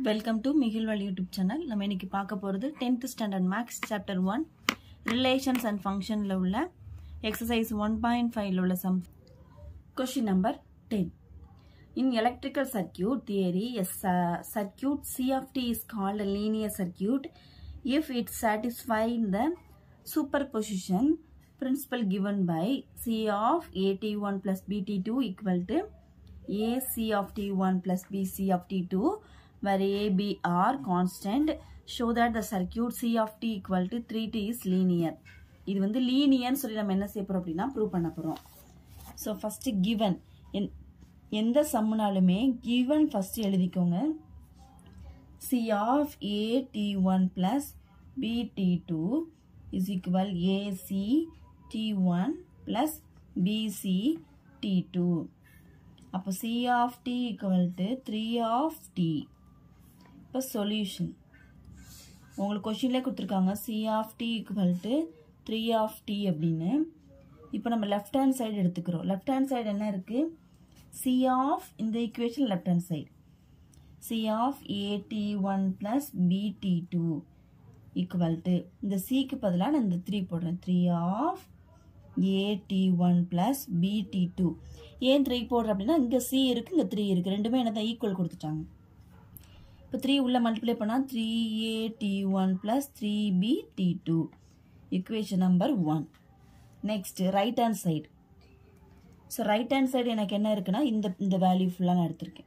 welcome to மிகில்வால் YouTube channel நம்ம இன்னைக்கு பார்க்க போகிறது tenth standard maths chapter one relations and ஃபங்க்ஷனில் உள்ள எக்ஸசைஸ் ஒன் பாயிண்ட் ஃபைவ்ல உள்ள sum question number ten in electrical circuit theory S circuit C of T is called linear circuit if it satisfy the superposition principle given by C of AT1 plus BT2 equal to AC of T1 plus BC of T2 where A, B are constant show that the circuit C of T equal to 3T is linear இது வந்து லீனியர்னு சொல்லி நம்ம என்ன செய்ய போறோம் அப்படின்னா prove பண்ண போறோம் ஸோ ஃபர்ஸ்ட் கிவன் எந்த சம்முனாலுமே கிவன் ஃபர்ஸ்ட் எழுதிக்கோங்க C of A T1 plus B T2 is equal AC T1 plus BC T2 அப்போ C of T equal to 3 of T இப்போ சொல்யூஷன் உங்களுக்கு கொஷின்லேயே கொடுத்துருக்காங்க C of T equal to 3 of T அப்படின்னு இப்போ நம்ம left hand side எடுத்துக்கிறோம் left hand side என்ன இருக்குது C of இந்த equation left hand side C of AT1 plus BT2 equal to இந்த சிக்கு பதிலாக நான் இந்த த்ரீ போடுறேன் three of A T one plus B T two ஏன் த்ரீ போடுறேன் அப்படின்னா இங்கே சி இருக்குது இங்கே த்ரீ இருக்குது ரெண்டுமே என்ன தான் ஈக்குவல் கொடுத்துட்டாங்க இப்போ த்ரீ உள்ள மல்டிப்ளை பண்ணால் three A T one plus three B T two equation number one next right hand side so right hand side எனக்கு என்ன இருக்குன்னா இந்த இந்த வேல்யூ ஃபுல்லாக நான் எடுத்திருக்கேன்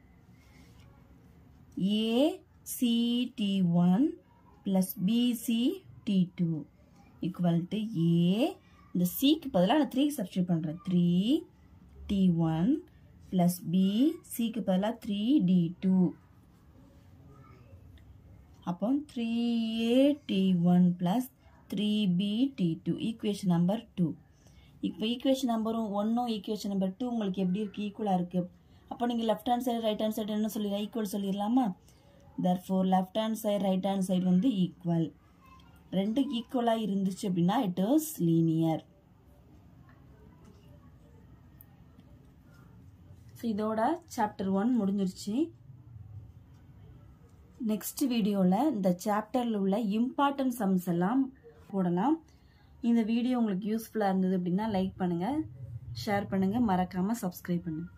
A C T one plus BC T2 equal to A இந்த சிக்கு பதிலாக நான் த்ரீ சப்ஸ்டியூட் பண்ணுறேன் three T one plus B சிக்கு பதிலாக த்ரீ டி டூ அப்போ three A T one plus three B T two equation number two இப்போ equation நம்பரும் ஒன்றும் ஈக்குவேஷன் நம்பர் டூ உங்களுக்கு எப்படி இருக்குது ஈக்குவலாக இருக்குது அப்போ நீங்கள் left hand side right hand side என்ன சொல்லி ஈக்குவல் சொல்லிடலாமா therefore left hand side right hand side வந்து ஈக்குவல் ரெண்டு ஈக்குவலாக இருந்துச்சு அப்படின்னா இட் இஸ் லீனியர் ஸோ இதோட சாப்டர் ஒன் முடிஞ்சிருச்சு நெக்ஸ்ட் வீடியோவில் இந்த சாப்டரில் உள்ள இம்பார்ட்டன்ட் சம்ஸ் எல்லாம் போடலாம் இந்த வீடியோ உங்களுக்கு யூஸ்ஃபுல்லாக இருந்தது அப்படின்னா லைக் பண்ணுங்கள் ஷேர் பண்ணுங்கள் மறக்காமல் சப்ஸ்கிரைப் பண்ணுங்கள்